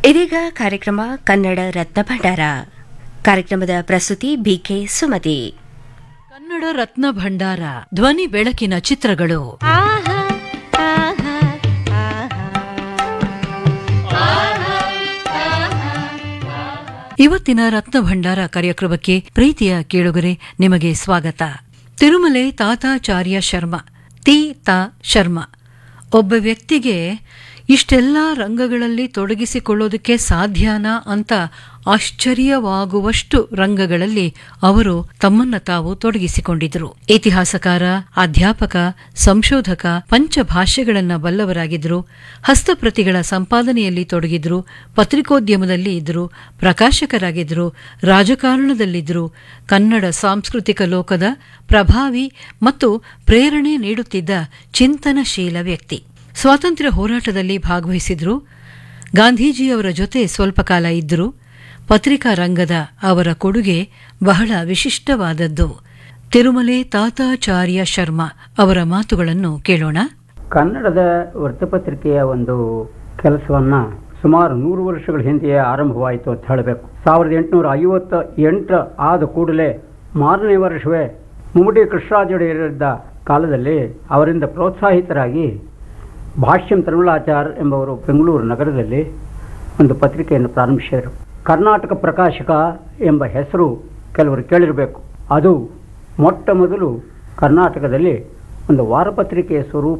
ಇದೀಗ ಕಾರ್ಯಕ್ರಮ ಕನ್ನಡ ರತ್ನ ಭಂಡಾರ ಕಾರ್ಯಕ್ರಮದ ಪ್ರಸ್ತುತಿ ಬಿಕೆ ಸುಮತಿ ಕನ್ನಡ ರತ್ನ ಭಂಡಾರ ಧ್ವನಿ ಬೆಳಕಿನ ಚಿತ್ರಗಳು ಇವತ್ತಿನ ರತ್ನ ಭಂಡಾರ ಕಾರ್ಯಕ್ರಮಕ್ಕೆ ಪ್ರೀತಿಯ ಕೇಳುಗರೆ ನಿಮಗೆ ಸ್ವಾಗತ ತಿರುಮಲೆ ತಾತಾಚಾರ್ಯ ಶರ್ಮ ತಿ ತಾ ಶರ್ಮ ಒಬ್ಬ ವ್ಯಕ್ತಿಗೆ ಇಷ್ಟೆಲ್ಲ ರಂಗಗಳಲ್ಲಿ ತೊಡಗಿಸಿಕೊಳ್ಳೋದಕ್ಕೆ ಸಾಧ್ಯನಾ ಅಂತ ಆಶ್ಚರ್ಯವಾಗುವಷ್ಟು ರಂಗಗಳಲ್ಲಿ ಅವರು ತಮ್ಮನ್ನ ತಾವು ತೊಡಗಿಸಿಕೊಂಡಿದ್ರು ಇತಿಹಾಸಕಾರ ಅಧ್ಯಾಪಕ ಸಂಶೋಧಕ ಪಂಚ ಭಾಷೆಗಳನ್ನ ಬಲ್ಲವರಾಗಿದ್ರು ಹಸ್ತಪ್ರತಿಗಳ ಸಂಪಾದನೆಯಲ್ಲಿ ತೊಡಗಿದ್ರು ಪತ್ರಿಕೋದ್ಯಮದಲ್ಲಿ ಇದ್ರು ಪ್ರಕಾಶಕರಾಗಿದ್ರು ರಾಜಕಾರಣದಲ್ಲಿದ್ರು ಕನ್ನಡ ಸಾಂಸ್ಕೃತಿಕ ಲೋಕದ ಪ್ರಭಾವಿ ಮತ್ತು ಪ್ರೇರಣೆ ನೀಡುತ್ತಿದ್ದ ಚಿಂತನಶೀಲ ವ್ಯಕ್ತಿ ಸ್ವಾತಂತ್ರ್ಯ ಹೋರಾಟದಲ್ಲಿ ಭಾಗವಹಿಸಿದ್ರು ಗಾಂಧೀಜಿಯವರ ಜೊತೆ ಸ್ವಲ್ಪ ಕಾಲ ಇದ್ದರು ಪತ್ರಿಕಾ ರಂಗದ ಅವರ ಕೊಡುಗೆ ಬಹಳ ವಿಶಿಷ್ಟವಾದದ್ದು ತಿರುಮಲೆ ತಾತಾಚಾರ್ಯ ಶರ್ಮಾ ಅವರ ಮಾತುಗಳನ್ನು ಕೇಳೋಣ ಕನ್ನಡದ ವೃತ್ತಪತ್ರಿಕೆಯ ಒಂದು ಕೆಲಸವನ್ನು ಸುಮಾರು ನೂರು ವರ್ಷಗಳ ಹಿಂದೆಯೇ ಆರಂಭವಾಯಿತು ಅಂತ ಹೇಳಬೇಕು ಸಾವಿರದ ಎಂಟುನೂರ ಐವತ್ತ ಎಂಟು ಆದ ಕೂಡಲೇ ಮಾರನೇ ವರ್ಷವೇ ಮುಮ್ಮಡಿ ಕೃಷ್ಣರಾಜೊಡೆಯರಿದ್ದ ಕಾಲದಲ್ಲಿ ಅವರಿಂದ ಪ್ರೋತ್ಸಾಹಿತರಾಗಿ ಭಾಷ್ಯಂ ತಿರುಮಲಾಚಾರ್ ಎಂಬವರು ಬೆಂಗಳೂರು ನಗರದಲ್ಲಿ ಒಂದು ಪತ್ರಿಕೆಯನ್ನು ಪ್ರಾರಂಭಿಸಿದರು ಕರ್ನಾಟಕ ಪ್ರಕಾಶಕ ಎಂಬ ಹೆಸರು ಕೆಲವರು ಕೇಳಿರಬೇಕು ಅದು ಮೊಟ್ಟ ಮೊದಲು ಕರ್ನಾಟಕದಲ್ಲಿ ಒಂದು ವಾರಪತ್ರಿಕೆಯ ಸ್ವರೂಪ